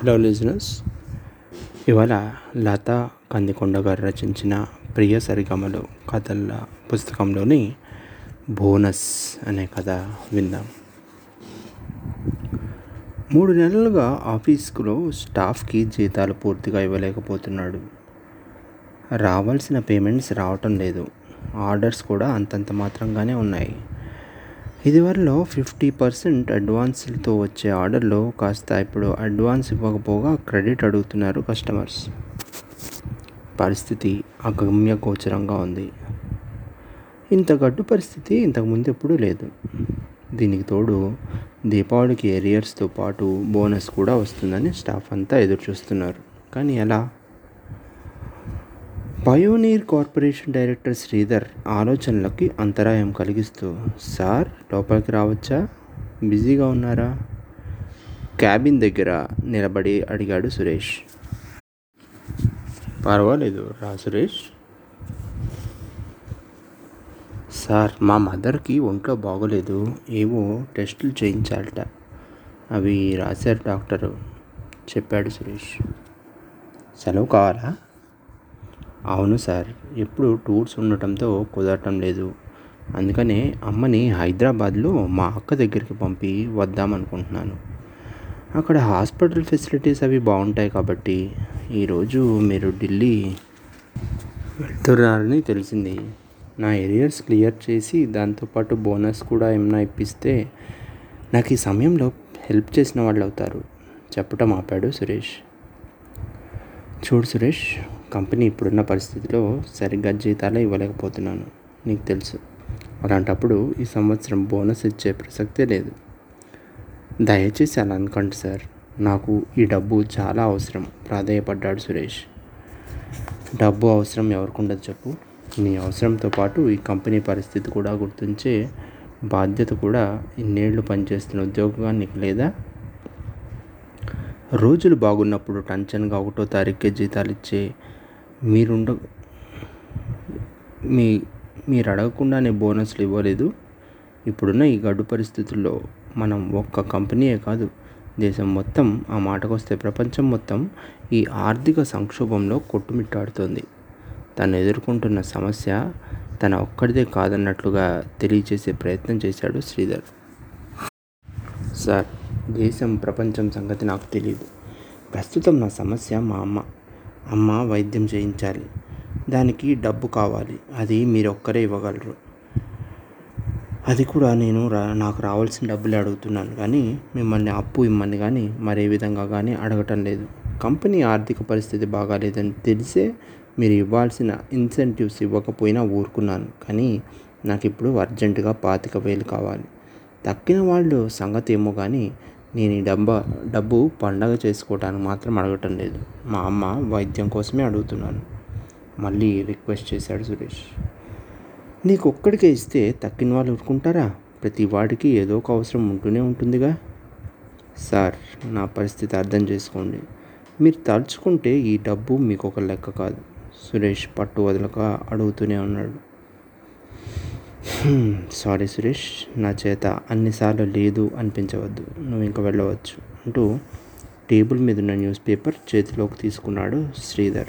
hello listeners ఇవాళ లత కందికొండ గారు రచించిన ప్రియ సరిగమలు కథల పుస్తకంలోని బోనస్ అనే కథ విందాం మూడు నెలలుగా ఆఫీస్లో స్టాఫ్కి జీతాలు పూర్తిగా ఇవ్వలేకపోతున్నాడు రావాల్సిన పేమెంట్స్ రావటం లేదు ఆర్డర్స్ కూడా అంతంత మాత్రంగానే ఉన్నాయి ఇదివరలో ఫిఫ్టీ పర్సెంట్ అడ్వాన్స్లతో వచ్చే ఆర్డర్లో కాస్త ఇప్పుడు అడ్వాన్స్ ఇవ్వకపోగా క్రెడిట్ అడుగుతున్నారు కస్టమర్స్ పరిస్థితి అగమ్య గోచరంగా ఉంది ఇంత గడ్డు పరిస్థితి ఇంతకుముందు ఎప్పుడూ లేదు దీనికి తోడు దీపావళికి ఏరియర్స్తో పాటు బోనస్ కూడా వస్తుందని స్టాఫ్ అంతా ఎదురు చూస్తున్నారు కానీ ఎలా పయోనీర్ కార్పొరేషన్ డైరెక్టర్ శ్రీధర్ ఆలోచనలకి అంతరాయం కలిగిస్తూ సార్ లోపలికి రావచ్చా బిజీగా ఉన్నారా క్యాబిన్ దగ్గర నిలబడి అడిగాడు సురేష్ పర్వాలేదు రా సురేష్ సార్ మా మదర్కి ఒంట్లో బాగోలేదు ఏవో టెస్టులు చేయించాలట అవి రాశారు డాక్టరు చెప్పాడు సురేష్ సెలవు కావాలా అవును సార్ ఎప్పుడు టూర్స్ ఉండటంతో కుదరటం లేదు అందుకనే అమ్మని హైదరాబాద్లో మా అక్క దగ్గరికి పంపి వద్దామనుకుంటున్నాను అక్కడ హాస్పిటల్ ఫెసిలిటీస్ అవి బాగుంటాయి కాబట్టి ఈరోజు మీరు ఢిల్లీ వెళ్తున్నారని తెలిసింది నా ఏరియర్స్ క్లియర్ చేసి దాంతోపాటు బోనస్ కూడా ఏమైనా ఇప్పిస్తే నాకు ఈ సమయంలో హెల్ప్ చేసిన వాళ్ళు అవుతారు చెప్పటం ఆపాడు సురేష్ చూడు సురేష్ కంపెనీ ఇప్పుడున్న పరిస్థితిలో సరిగ్గా జీతాలే ఇవ్వలేకపోతున్నాను నీకు తెలుసు అలాంటప్పుడు ఈ సంవత్సరం బోనస్ ఇచ్చే ప్రసక్తే లేదు దయచేసి అలా అనుకోండి సార్ నాకు ఈ డబ్బు చాలా అవసరం ప్రాధాయపడ్డాడు సురేష్ డబ్బు అవసరం ఎవరికి ఉండదు చెప్పు నీ అవసరంతో పాటు ఈ కంపెనీ పరిస్థితి కూడా గుర్తించే బాధ్యత కూడా ఇన్నేళ్లు పనిచేస్తున్న ఉద్యోగంగా నీకు లేదా రోజులు బాగున్నప్పుడు టెన్షన్గా ఒకటో తారీఖుకే జీతాలు ఇచ్చే మీరుండ మీ మీరు అడగకుండానే బోనస్లు ఇవ్వలేదు ఇప్పుడున్న ఈ గడ్డు పరిస్థితుల్లో మనం ఒక్క కంపెనీయే కాదు దేశం మొత్తం ఆ మాటకొస్తే ప్రపంచం మొత్తం ఈ ఆర్థిక సంక్షోభంలో కొట్టుమిట్టాడుతోంది తను ఎదుర్కొంటున్న సమస్య తన ఒక్కడిదే కాదన్నట్లుగా తెలియచేసే ప్రయత్నం చేశాడు శ్రీధర్ సార్ దేశం ప్రపంచం సంగతి నాకు తెలియదు ప్రస్తుతం నా సమస్య మా అమ్మ అమ్మ వైద్యం చేయించాలి దానికి డబ్బు కావాలి అది మీరు ఒక్కరే ఇవ్వగలరు అది కూడా నేను రా నాకు రావాల్సిన డబ్బులే అడుగుతున్నాను కానీ మిమ్మల్ని అప్పు ఇమ్మని కానీ మరే విధంగా కానీ అడగటం లేదు కంపెనీ ఆర్థిక పరిస్థితి బాగాలేదని తెలిసే మీరు ఇవ్వాల్సిన ఇన్సెంటివ్స్ ఇవ్వకపోయినా ఊరుకున్నాను కానీ నాకు ఇప్పుడు అర్జెంటుగా పాతిక వేలు కావాలి తక్కిన వాళ్ళు సంగతి ఏమో కానీ నేను ఈ డబ్బా డబ్బు పండగ చేసుకోవటానికి మాత్రం అడగటం లేదు మా అమ్మ వైద్యం కోసమే అడుగుతున్నాను మళ్ళీ రిక్వెస్ట్ చేశాడు సురేష్ నీకు ఒక్కడికే ఇస్తే తక్కిన వాళ్ళు ఊరుకుంటారా ప్రతి వాడికి ఏదో ఒక అవసరం ఉంటూనే ఉంటుందిగా సార్ నా పరిస్థితి అర్థం చేసుకోండి మీరు తలుచుకుంటే ఈ డబ్బు మీకు ఒక లెక్క కాదు సురేష్ పట్టు వదలక అడుగుతూనే ఉన్నాడు సారీ సురేష్ నా చేత అన్నిసార్లు లేదు అనిపించవద్దు నువ్వు ఇంకా వెళ్ళవచ్చు అంటూ టేబుల్ మీద ఉన్న న్యూస్ పేపర్ చేతిలోకి తీసుకున్నాడు శ్రీధర్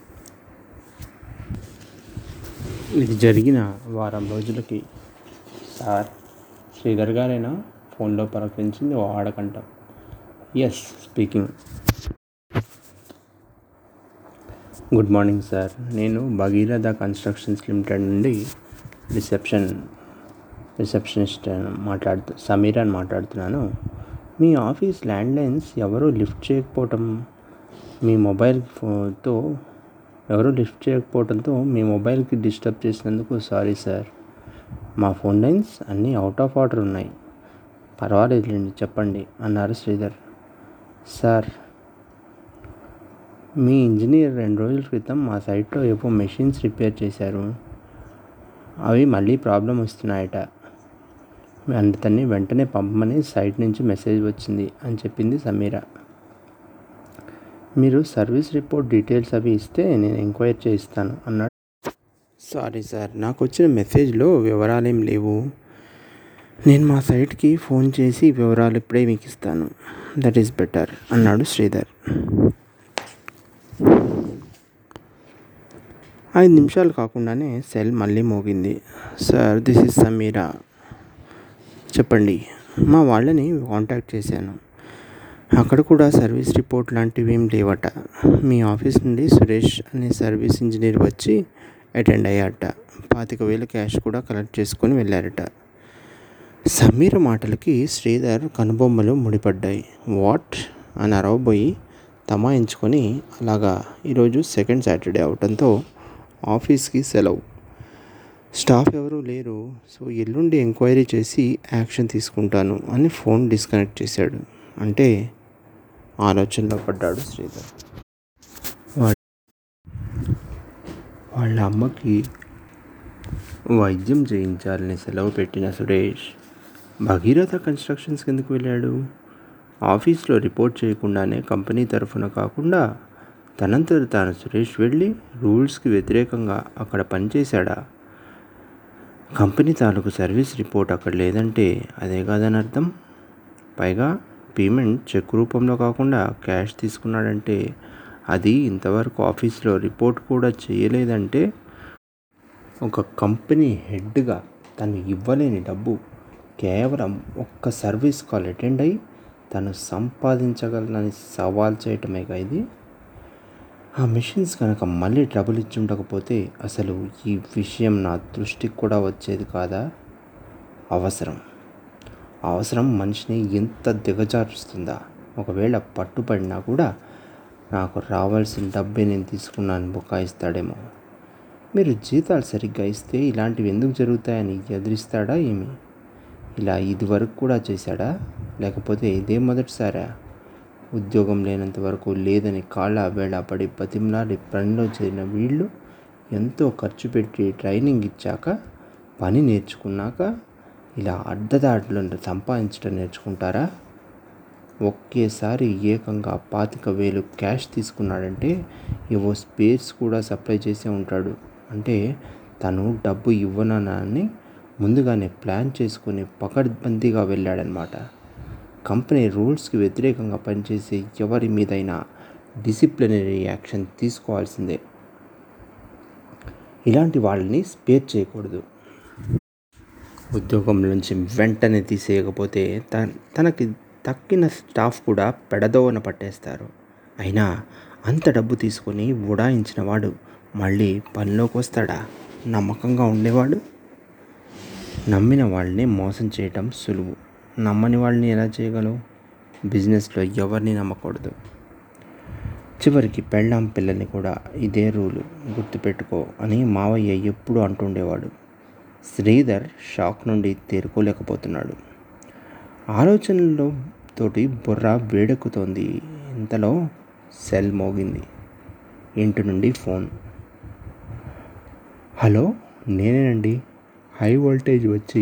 ఇది జరిగిన వారం రోజులకి సార్ శ్రీధర్ గారైనా ఫోన్లో పలకరించింది ఓ ఆడకంట yes speaking good morning sir నేను భగీరథ కన్స్ట్రక్షన్స్ లిమిటెడ్ నుండి రిసెప్షన్ రిసెప్షనిస్ట్ మాట్లాడుతూ సమీర్ అని మాట్లాడుతున్నాను మీ ఆఫీస్ ల్యాండ్లైన్స్ ఎవరూ లిఫ్ట్ చేయకపోవటం మీ మొబైల్ ఫోన్తో ఎవరూ లిఫ్ట్ చేయకపోవడంతో మీ మొబైల్కి డిస్టర్బ్ చేసినందుకు సారీ సార్ మా ఫోన్ లైన్స్ అన్నీ అవుట్ ఆఫ్ ఆర్డర్ ఉన్నాయి పర్వాలేదులేండి చెప్పండి అన్నారు శ్రీధర్ సార్ మీ ఇంజనీర్ రెండు రోజుల క్రితం మా సైట్లో ఏవో మెషిన్స్ రిపేర్ చేశారు అవి మళ్ళీ ప్రాబ్లం వస్తున్నాయట అందుకని వెంటనే పంపమని సైట్ నుంచి మెసేజ్ వచ్చింది అని చెప్పింది సమీర మీరు సర్వీస్ రిపోర్ట్ డీటెయిల్స్ అవి ఇస్తే నేను ఎంక్వైరీ చేయిస్తాను అన్నాడు సారీ సార్ నాకు వచ్చిన మెసేజ్లో వివరాలు ఏం లేవు నేను మా సైట్కి ఫోన్ చేసి వివరాలు ఇప్పుడే మీకు ఇస్తాను దట్ ఈస్ బెటర్ అన్నాడు శ్రీధర్ ఐదు నిమిషాలు కాకుండానే సెల్ మళ్ళీ మోగింది సార్ దిస్ ఇస్ సమీరా చెప్పండి మా వాళ్ళని కాంటాక్ట్ చేశాను అక్కడ కూడా సర్వీస్ రిపోర్ట్ లాంటివి ఏం లేవట మీ ఆఫీస్ నుండి సురేష్ అనే సర్వీస్ ఇంజనీర్ వచ్చి అటెండ్ అయ్యాట పాతిక వేల క్యాష్ కూడా కలెక్ట్ చేసుకొని వెళ్ళారట సమీర మాటలకి శ్రీధర్ కనుబొమ్మలు ముడిపడ్డాయి వాట్ అని అరవబోయి తమాయించుకొని అలాగా ఈరోజు సెకండ్ సాటర్డే అవటంతో ఆఫీస్కి సెలవు స్టాఫ్ ఎవరూ లేరు సో ఎల్లుండి ఎంక్వైరీ చేసి యాక్షన్ తీసుకుంటాను అని ఫోన్ డిస్కనెక్ట్ చేశాడు అంటే ఆలోచనలో పడ్డాడు శ్రీధర్ వాళ్ళ అమ్మకి వైద్యం చేయించాలని సెలవు పెట్టిన సురేష్ భగీరథ కన్స్ట్రక్షన్స్ కిందకు వెళ్ళాడు ఆఫీస్లో రిపోర్ట్ చేయకుండానే కంపెనీ తరఫున కాకుండా తనంతట తాను సురేష్ వెళ్ళి రూల్స్కి వ్యతిరేకంగా అక్కడ పనిచేశాడా కంపెనీ తాలూకు సర్వీస్ రిపోర్ట్ అక్కడ లేదంటే అదే కాదని అర్థం పైగా పేమెంట్ చెక్ రూపంలో కాకుండా క్యాష్ తీసుకున్నాడంటే అది ఇంతవరకు ఆఫీస్లో రిపోర్ట్ కూడా చేయలేదంటే ఒక కంపెనీ హెడ్గా తను ఇవ్వలేని డబ్బు కేవలం ఒక్క సర్వీస్ కాల్ అటెండ్ అయ్యి తను సంపాదించగలనని సవాల్ చేయటమేగా ఇది ఆ మిషన్స్ కనుక మళ్ళీ ట్రబుల్ ఇచ్చి ఉండకపోతే అసలు ఈ విషయం నా దృష్టికి కూడా వచ్చేది కాదా అవసరం అవసరం మనిషిని ఎంత దిగజారుస్తుందా ఒకవేళ పట్టుపడినా కూడా నాకు రావాల్సిన డబ్బే నేను తీసుకున్నాను బుకాయిస్తాడేమో మీరు జీతాలు సరిగ్గా ఇస్తే ఇలాంటివి ఎందుకు జరుగుతాయని ఎదిరిస్తాడా ఏమి ఇలా ఇది వరకు కూడా చేశాడా లేకపోతే ఇదే మొదటిసారా ఉద్యోగం లేనంత వరకు లేదని కాళ్ళ వేళ పడి బతిమలాడి పనిలో చేరిన వీళ్ళు ఎంతో ఖర్చు పెట్టి ట్రైనింగ్ ఇచ్చాక పని నేర్చుకున్నాక ఇలా అడ్డదాడులు సంపాదించడం నేర్చుకుంటారా ఒకేసారి ఏకంగా పాతిక వేలు క్యాష్ తీసుకున్నాడంటే ఏవో స్పేర్స్ కూడా సప్లై చేసే ఉంటాడు అంటే తను డబ్బు ఇవ్వనని ముందుగానే ప్లాన్ చేసుకుని పకడ్బందీగా వెళ్ళాడనమాట కంపెనీ రూల్స్కి వ్యతిరేకంగా పనిచేసే ఎవరి మీదైనా డిసిప్లినరీ యాక్షన్ తీసుకోవాల్సిందే ఇలాంటి వాళ్ళని స్పేర్ చేయకూడదు ఉద్యోగం నుంచి వెంటనే తీసేయకపోతే త తనకి తక్కిన స్టాఫ్ కూడా పెడదోవన పట్టేస్తారు అయినా అంత డబ్బు తీసుకొని ఉడాయించిన వాడు మళ్ళీ పనిలోకి వస్తాడా నమ్మకంగా ఉండేవాడు నమ్మిన వాళ్ళని మోసం చేయటం సులువు నమ్మని వాళ్ళని ఎలా చేయగలవు బిజినెస్లో ఎవరిని నమ్మకూడదు చివరికి పెళ్ళాం పిల్లల్ని కూడా ఇదే రూలు గుర్తుపెట్టుకో అని మావయ్య ఎప్పుడు అంటుండేవాడు శ్రీధర్ షాక్ నుండి తేరుకోలేకపోతున్నాడు ఆలోచనల్లో తోటి బుర్ర వేడెక్కుతోంది ఇంతలో సెల్ మోగింది ఇంటి నుండి ఫోన్ హలో నేనేనండి హై వోల్టేజ్ వచ్చి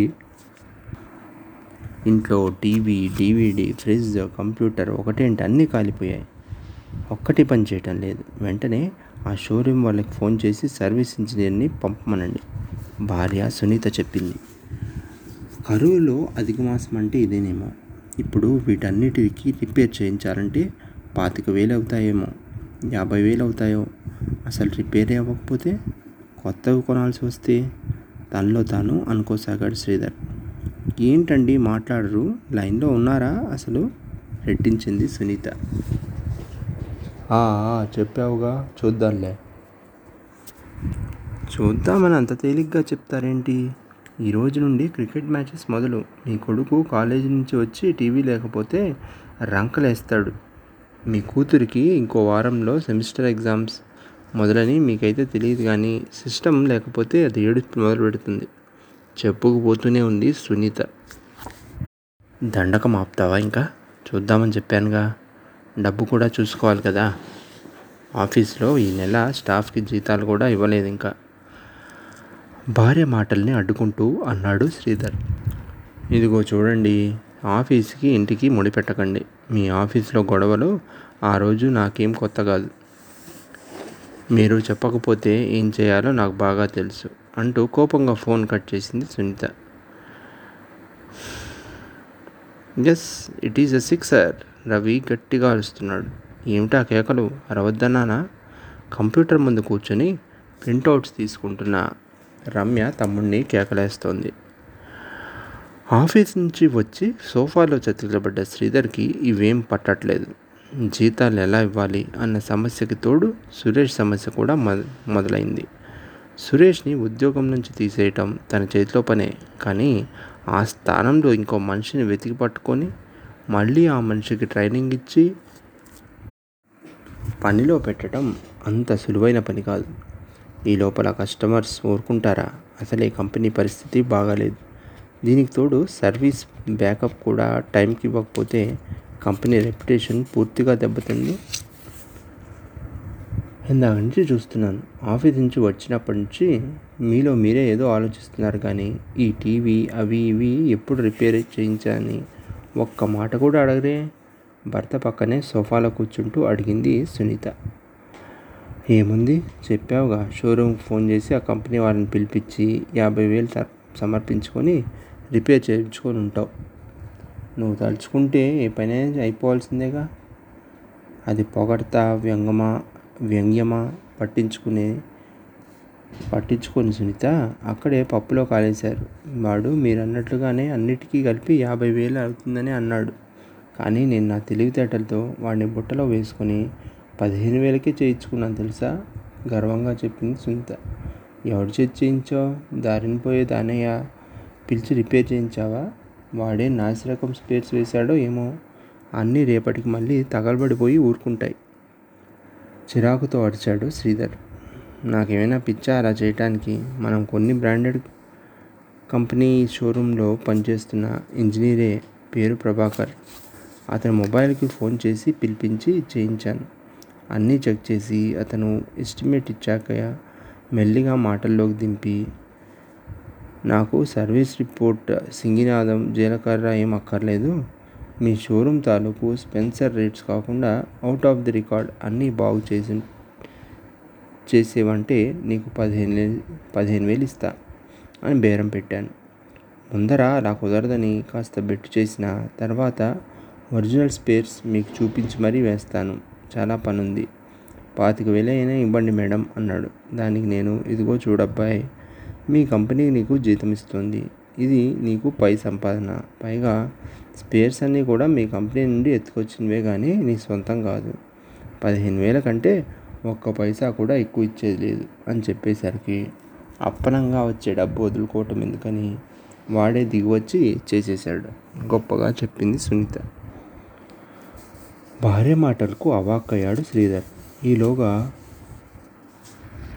ఇంట్లో టీవీ డివిడి ఫ్రిడ్జ్ కంప్యూటర్ ఒకటేంటి అన్నీ కాలిపోయాయి ఒక్కటి పని చేయటం లేదు వెంటనే ఆ షోరూమ్ వాళ్ళకి ఫోన్ చేసి సర్వీస్ ఇంజనీర్ని పంపమనండి భార్య సునీత చెప్పింది కరువులో అధిక మాసం అంటే ఇదేనేమో ఇప్పుడు వీటన్నిటికి రిపేర్ చేయించాలంటే పాతిక వేలు అవుతాయేమో యాభై వేలు అవుతాయో అసలు రిపేర్ అవ్వకపోతే కొత్తవి కొనాల్సి వస్తే తనలో తాను అనుకోసాగాడు శ్రీధర్ ఏంటండి మాట్లాడరు లైన్లో ఉన్నారా అసలు రెట్టించింది సునీత చెప్పావుగా చూద్దాంలే చూద్దామని అంత తేలిగ్గా చెప్తారేంటి ఈ రోజు నుండి క్రికెట్ మ్యాచెస్ మొదలు మీ కొడుకు కాలేజీ నుంచి వచ్చి టీవీ లేకపోతే రంకలేస్తాడు మీ కూతురికి ఇంకో వారంలో సెమిస్టర్ ఎగ్జామ్స్ మొదలని మీకైతే తెలియదు కానీ సిస్టమ్ లేకపోతే అది ఏడుపు మొదలు పెడుతుంది చెప్పుకుపోతూనే ఉంది సునీత దండకం ఆపుతావా ఇంకా చూద్దామని చెప్పానుగా డబ్బు కూడా చూసుకోవాలి కదా ఆఫీస్లో ఈ నెల స్టాఫ్కి జీతాలు కూడా ఇవ్వలేదు ఇంకా భార్య మాటల్ని అడ్డుకుంటూ అన్నాడు శ్రీధర్ ఇదిగో చూడండి ఆఫీస్కి ఇంటికి ముడిపెట్టకండి మీ ఆఫీస్లో గొడవలు ఆ రోజు నాకేం కొత్త కాదు మీరు చెప్పకపోతే ఏం చేయాలో నాకు బాగా తెలుసు అంటూ కోపంగా ఫోన్ కట్ చేసింది Sunitha yes it is a sixer Ravi గట్టిగా అరుస్తున్నాడు ఏమిటా కేకలు అరవద్దన్నానా కంప్యూటర్ ముందు కూర్చొని ప్రింటౌట్స్ తీసుకుంటున్న రమ్య తమ్ముడిని కేకలేస్తోంది ఆఫీస్ నుంచి వచ్చి సోఫాలో చతికిలబడ్డ శ్రీధర్కి ఇవేం పట్టట్లేదు జీతాలు ఎలా ఇవ్వాలి అన్న సమస్యకి తోడు సురేష్ సమస్య కూడా మొదలైంది సురేష్ని ఉద్యోగం నుంచి తీసేయటం తన చేతిలో పనే కానీ ఆ స్థానంలో ఇంకో మనిషిని వెతికి పట్టుకొని మళ్ళీ ఆ మనిషికి ట్రైనింగ్ ఇచ్చి పనిలో పెట్టడం అంత సులువైన పని కాదు ఈ లోపల కస్టమర్స్ ఊరుకుంటారా అసలే కంపెనీ పరిస్థితి బాగాలేదు దీనికి తోడు సర్వీస్ బ్యాకప్ కూడా టైంకి ఇవ్వకపోతే కంపెనీ రెప్యుటేషన్ పూర్తిగా దెబ్బతింది ఇందాక నుంచి చూస్తున్నాను ఆఫీస్ నుంచి వచ్చినప్పటి నుంచి మీలో మీరే ఏదో ఆలోచిస్తున్నారు కానీ ఈ టీవీ అవి ఇవి ఎప్పుడు రిపేర్ చేయించని ఒక్క మాట కూడా అడగరే భర్త పక్కనే సోఫాలో కూర్చుంటూ అడిగింది సునీత ఏముంది చెప్పావుగా షోరూమ్కి ఫోన్ చేసి ఆ కంపెనీ వాళ్ళని పిలిపించి యాభై వేలు సమర్పించుకొని రిపేర్ చేయించుకొని ఉంటావు నువ్వు తలుచుకుంటే ఏ పని అయిపోవాల్సిందేగా అది పొగడతా వ్యంగమా వ్యంగ్యమా పట్టించుకునే పట్టించుకొని సునీత అక్కడే పప్పులో కాలేశారు వాడు మీరు అన్నట్లుగానే అన్నిటికీ కలిపి యాభై వేలు అవుతుందని అన్నాడు కానీ నేను నా తెలివితేటలతో వాడిని బుట్టలో వేసుకొని పదిహేను వేలకే చేయించుకున్నాను తెలుసా గర్వంగా చెప్పింది సునీత ఎవడు చేతి చేయించావు దారిని పోయే దానయ్య పిలిచి రిపేర్ చేయించావా వాడే నాసిరకం స్పేర్స్ వేశాడో ఏమో అన్నీ రేపటికి మళ్ళీ తగలబడిపోయి ఊరుకుంటాయి చిరాకుతో అరిచాడు శ్రీధర్ నాకేమైనా పిచ్చా అలా చేయటానికి మనం కొన్ని బ్రాండెడ్ కంపెనీ షోరూంలో పనిచేస్తున్న ఇంజనీరే పేరు ప్రభాకర్ అతని మొబైల్కి ఫోన్ చేసి పిలిపించి చేయించాను అన్నీ చెక్ చేసి అతను ఎస్టిమేట్ ఇచ్చాక మెల్లిగా మాటల్లోకి దింపి నాకు సర్వీస్ రిపోర్ట్ సింగినాదం జీలకర్ర ఏం అక్కర్లేదు మీ షోరూమ్ తాలూకు స్పెన్సర్ రేట్స్ కాకుండా అవుట్ ఆఫ్ ది రికార్డ్ అన్నీ బాగు చేసి చేసేవంటే నీకు పదిహేను పదిహేను వేలు ఇస్తా అని బేరం పెట్టాను ముందర అలా కుదరదని కాస్త బెట్టు చేసిన తర్వాత ఒరిజినల్ స్పేర్స్ మీకు చూపించి మరీ వేస్తాను చాలా పనుంది పాతిక వేలైనా ఇవ్వండి మేడం అన్నాడు దానికి నేను ఇదిగో చూడబ్బాయి మీ కంపెనీ నీకు జీతం ఇస్తుంది ఇది నీకు పై సంపాదన పైగా స్పేర్స్ అన్నీ కూడా మీ కంపెనీ నుండి ఎత్తుకొచ్చినవే కానీ నీ సొంతం కాదు పదిహేను వేల కంటే ఒక్క పైసా కూడా ఎక్కువ ఇచ్చేది లేదు అని చెప్పేసరికి అప్పనంగా వచ్చే డబ్బు వదులుకోవటం ఎందుకని వాడే దిగివచ్చి చేసేసాడు గొప్పగా చెప్పింది సునీత భార్య మాటలకు అవాక్కయ్యాడు శ్రీధర్ ఈలోగా